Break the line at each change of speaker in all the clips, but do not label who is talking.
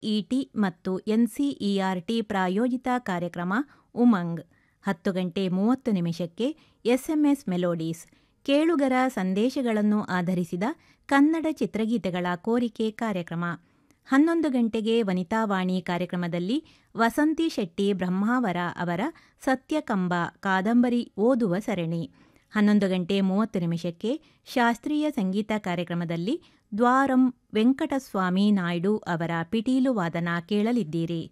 NEET ಮತ್ತು NCERT ಪ್ರಾಯೋಜಿತ ಕಾರ್ಯಕ್ರಮ ಉಮಂಗ್ ಹತ್ತು ಗಂಟೆ ಮೂವತ್ತು ನಿಮಿಷಕ್ಕೆ ಎಸ್ಎಂಎಸ್ ಮೆಲೋಡೀಸ್ ಕೇಳುಗರ ಸಂದೇಶಗಳನ್ನು ಆಧರಿಸಿದ ಕನ್ನಡ ಚಿತ್ರಗೀತೆಗಳ ಕೋರಿಕೆ ಕಾರ್ಯಕ್ರಮ ಹನ್ನೊಂದು ಗಂಟೆಗೆ ವನಿತಾವಾಣಿ ಕಾರ್ಯಕ್ರಮದಲ್ಲಿ ವಸಂತಿ ಶೆಟ್ಟಿ ಬ್ರಹ್ಮಾವರ ಅವರ ಸತ್ಯಕಂಬ ಕಾದಂಬರಿ ಓದುವ ಸರಣಿ ಹನ್ನೊಂದು ಗಂಟೆ ಮೂವತ್ತು ನಿಮಿಷಕ್ಕೆ ಶಾಸ್ತ್ರೀಯ ಸಂಗೀತ ಕಾರ್ಯಕ್ರಮದಲ್ಲಿ ದ್ವಾರಂ ವೆಂಕಟಸ್ವಾಮಿ ನಾಯ್ಡು ಅವರ ಪಿಟೀಲು ವಾದನ ಕೇಳಲಿದ್ದೀರಿ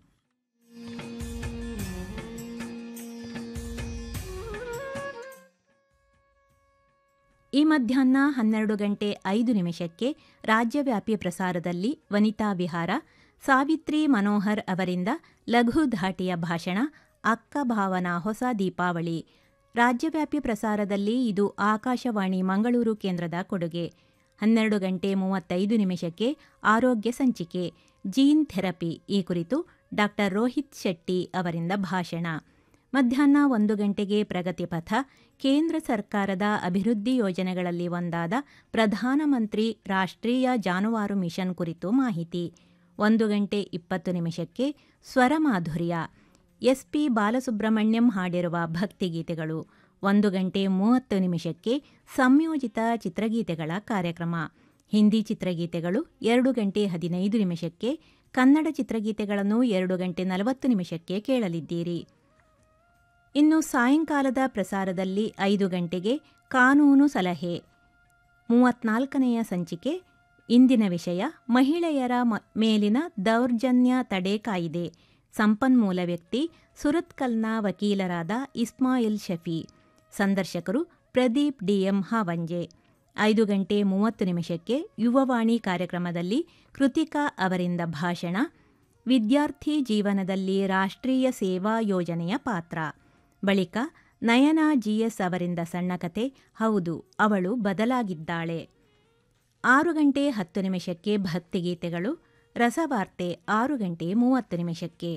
ಈ ಮಧ್ಯಾಹ್ನ ಹನ್ನೆರಡು ಗಂಟೆ ಐದು ನಿಮಿಷಕ್ಕೆ ರಾಜ್ಯವ್ಯಾಪಿ ಪ್ರಸಾರದಲ್ಲಿ ವನಿತಾ ವಿಹಾರ ಸಾವಿತ್ರಿ ಮನೋಹರ್ ಅವರಿಂದ ಲಘು ಧಾಟಿಯ ಭಾಷಣ ಅಕ್ಕ ಭಾವನಾ ಹೊಸ ದೀಪಾವಳಿ ರಾಜ್ಯವ್ಯಾಪಿ ಪ್ರಸಾರದಲ್ಲಿ ಇದು ಆಕಾಶವಾಣಿ ಮಂಗಳೂರು ಕೇಂದ್ರದ ಕೊಡುಗೆ ಹನ್ನೆರಡು ಗಂಟೆ ಮೂವತ್ತೈದು ನಿಮಿಷಕ್ಕೆ ಆರೋಗ್ಯ ಸಂಚಿಕೆ ಜೀನ್ ಥೆರಪಿ ಈ ಕುರಿತು ಡಾಕ್ಟರ್ ರೋಹಿತ್ ಶೆಟ್ಟಿ ಅವರಿಂದ ಭಾಷಣ ಮಧ್ಯಾಹ್ನ ಒಂದು ಗಂಟೆಗೆ ಪ್ರಗತಿ ಪಥ ಕೇಂದ್ರ ಸರ್ಕಾರದ ಅಭಿವೃದ್ಧಿ ಯೋಜನೆಗಳಲ್ಲಿ ಒಂದಾದ ಪ್ರಧಾನಮಂತ್ರಿ ರಾಷ್ಟ್ರೀಯ ಜಾನುವಾರು ಮಿಷನ್ ಕುರಿತು ಮಾಹಿತಿ ಒಂದು ಗಂಟೆ ಇಪ್ಪತ್ತು ನಿಮಿಷಕ್ಕೆ ಸ್ವರಮಾಧುರ್ಯ ಎಸ್ಪಿ ಬಾಲಸುಬ್ರಹ್ಮಣ್ಯಂ ಹಾಡಿರುವ ಭಕ್ತಿಗೀತೆಗಳು ಒಂದು ಗಂಟೆ ಮೂವತ್ತು ನಿಮಿಷಕ್ಕೆ ಸಂಯೋಜಿತ ಚಿತ್ರಗೀತೆಗಳ ಕಾರ್ಯಕ್ರಮ ಹಿಂದಿ ಚಿತ್ರಗೀತೆಗಳು ಎರಡು ಗಂಟೆ ಹದಿನೈದು ನಿಮಿಷಕ್ಕೆ ಕನ್ನಡ ಚಿತ್ರಗೀತೆಗಳನ್ನು ಎರಡು ಗಂಟೆ ನಲವತ್ತು ನಿಮಿಷಕ್ಕೆ ಕೇಳಲಿದ್ದೀರಿ ಇನ್ನು ಸಾಯಂಕಾಲದ ಪ್ರಸಾರದಲ್ಲಿ ಐದು ಗಂಟೆಗೆ ಕಾನೂನು ಸಲಹೆ ಮೂವತ್ನಾಲ್ಕನೆಯ ಸಂಚಿಕೆ ಇಂದಿನ ವಿಷಯ ಮಹಿಳೆಯರ ಮೇಲಿನ ದೌರ್ಜನ್ಯ ತಡೆ ಕಾಯಿದೆ ಸಂಪನ್ಮೂಲ ವ್ಯಕ್ತಿ ಸುರತ್ಕಲ್ನ ವಕೀಲರಾದ ಇಸ್ಮಾಯಿಲ್ ಶಫಿ ಸಂದರ್ಶಕರು ಪ್ರದೀಪ್ ಡಿಎಂ ಹಾವಂಜೆ ಐದು ಗಂಟೆ ಮೂವತ್ತು ನಿಮಿಷಕ್ಕೆ ಯುವವಾಣಿ ಕಾರ್ಯಕ್ರಮದಲ್ಲಿ ಕೃತಿಕಾ ಅವರಿಂದ ಭಾಷಣ ವಿದ್ಯಾರ್ಥಿ ಜೀವನದಲ್ಲಿ ರಾಷ್ಟ್ರೀಯ ಸೇವಾ ಯೋಜನೆಯ ಪಾತ್ರ ಬಳಿಕ ನಯನಾ ಜಿಎಸ್ ಅವರಿಂದ ಸಣ್ಣ ಕತೆ ಹೌದು ಅವಳು ಬದಲಾಗಿದ್ದಾಳೆ ಆರು ಗಂಟೆ ಹತ್ತು ನಿಮಿಷಕ್ಕೆ ಭಕ್ತಿಗೀತೆಗಳು ರಸವಾರ್ತೆ ಆರು ಗಂಟೆ ಮೂವತ್ತು ನಿಮಿಷಕ್ಕೆ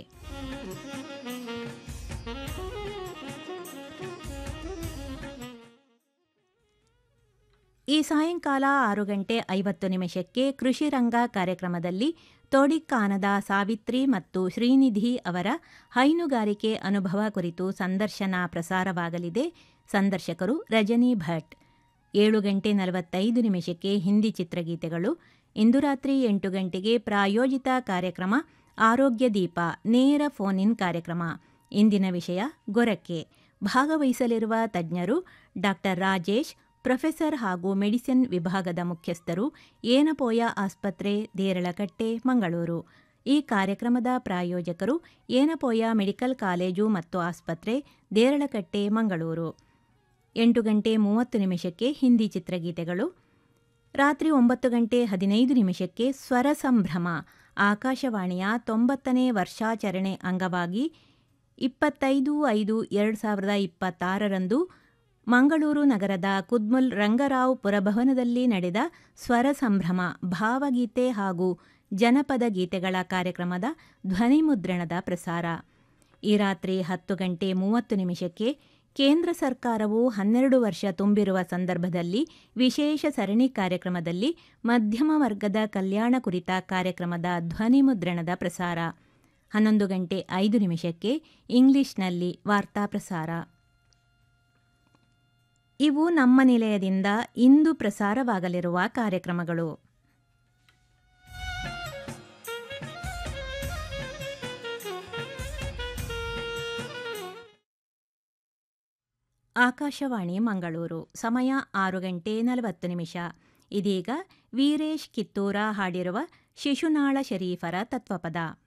ಈ ಸಾಯಂಕಾಲ ಆರು ಗಂಟೆ ಐವತ್ತು ನಿಮಿಷಕ್ಕೆ ಕೃಷಿ ರಂಗ ಕಾರ್ಯಕ್ರಮದಲ್ಲಿ ತೋಡಿಕ್ಕಾನದ ಸಾವಿತ್ರಿ ಮತ್ತು ಶ್ರೀನಿಧಿ ಅವರ ಹೈನುಗಾರಿಕೆ ಅನುಭವ ಕುರಿತು ಸಂದರ್ಶನ ಪ್ರಸಾರವಾಗಲಿದೆ ಸಂದರ್ಶಕರು ರಜನಿ ಭಟ್ ಏಳು ಗಂಟೆ ನಲವತ್ತೈದು ನಿಮಿಷಕ್ಕೆ ಹಿಂದಿ ಚಿತ್ರಗೀತೆಗಳು ಇಂದು ರಾತ್ರಿ ಎಂಟು ಗಂಟೆಗೆ ಪ್ರಾಯೋಜಿತ ಕಾರ್ಯಕ್ರಮ ಆರೋಗ್ಯ ದೀಪ ನೇರ ಫೋನ್ ಇನ್ ಕಾರ್ಯಕ್ರಮ ಇಂದಿನ ವಿಷಯ ಗೊರಕೆ ಭಾಗವಹಿಸಲಿರುವ ತಜ್ಞರು ಡಾಕ್ಟರ್ ರಾಜೇಶ್ ಪ್ರೊಫೆಸರ್ ಹಾಗೂ ಮೆಡಿಸಿನ್ ವಿಭಾಗದ ಮುಖ್ಯಸ್ಥರು ಏನಪೋಯ ಆಸ್ಪತ್ರೆ ದೇರಳಕಟ್ಟೆ ಮಂಗಳೂರು ಈ ಕಾರ್ಯಕ್ರಮದ ಪ್ರಾಯೋಜಕರು ಏನಪೋಯ ಮೆಡಿಕಲ್ ಕಾಲೇಜು ಮತ್ತು ಆಸ್ಪತ್ರೆ ದೇರಳಕಟ್ಟೆ ಮಂಗಳೂರು ಎಂಟು ಗಂಟೆ ಮೂವತ್ತು ನಿಮಿಷಕ್ಕೆ ಹಿಂದಿ ಚಿತ್ರಗೀತೆಗಳು ರಾತ್ರಿ ಒಂಬತ್ತು ಗಂಟೆ ಹದಿನೈದು ನಿಮಿಷಕ್ಕೆ ಸ್ವರ ಸಂಭ್ರಮ ಆಕಾಶವಾಣಿಯ ತೊಂಬತ್ತನೇ ವರ್ಷಾಚರಣೆ ಅಂಗವಾಗಿ ಇಪ್ಪತ್ತೈದು ಐದು ಎರಡು ಸಾವಿರದ ಇಪ್ಪತ್ತಾರರಂದು ಮಂಗಳೂರು ನಗರದ ಕುದ್ಮುಲ್ ರಂಗರಾವ್ ಪುರಭವನದಲ್ಲಿ ನಡೆದ ಸ್ವರ ಸಂಭ್ರಮ ಭಾವಗೀತೆ ಹಾಗೂ ಜನಪದ ಗೀತೆಗಳ ಕಾರ್ಯಕ್ರಮದ ಧ್ವನಿಮುದ್ರಣದ ಪ್ರಸಾರ ಈ ರಾತ್ರಿ ಹತ್ತು ಗಂಟೆ ಮೂವತ್ತು ನಿಮಿಷಕ್ಕೆ ಕೇಂದ್ರ ಸರ್ಕಾರವು ಹನ್ನೆರಡು ವರ್ಷ ತುಂಬಿರುವ ಸಂದರ್ಭದಲ್ಲಿ ವಿಶೇಷ ಸರಣಿ ಕಾರ್ಯಕ್ರಮದಲ್ಲಿ ಮಧ್ಯಮ ವರ್ಗದ ಕಲ್ಯಾಣ ಕುರಿತ ಕಾರ್ಯಕ್ರಮದ ಧ್ವನಿಮುದ್ರಣದ ಪ್ರಸಾರ ಹನ್ನೊಂದು ಗಂಟೆ ಐದು ನಿಮಿಷಕ್ಕೆ ಇಂಗ್ಲಿಷ್ನಲ್ಲಿ ವಾರ್ತಾ ಪ್ರಸಾರ ಇವು ನಮ್ಮ ನಿಲಯದಿಂದ ಇಂದು ಪ್ರಸಾರವಾಗಲಿರುವ ಕಾರ್ಯಕ್ರಮಗಳು ಆಕಾಶವಾಣಿ ಮಂಗಳೂರು ಸಮಯ ಆರು ಗಂಟೆ ನಲವತ್ತು ನಿಮಿಷ ಇದೀಗ ವೀರೇಶ್ ಕಿತ್ತೂರ ಹಾಡಿರುವ ಶಿಶುನಾಳ ಶರೀಫರ ತತ್ವಪದ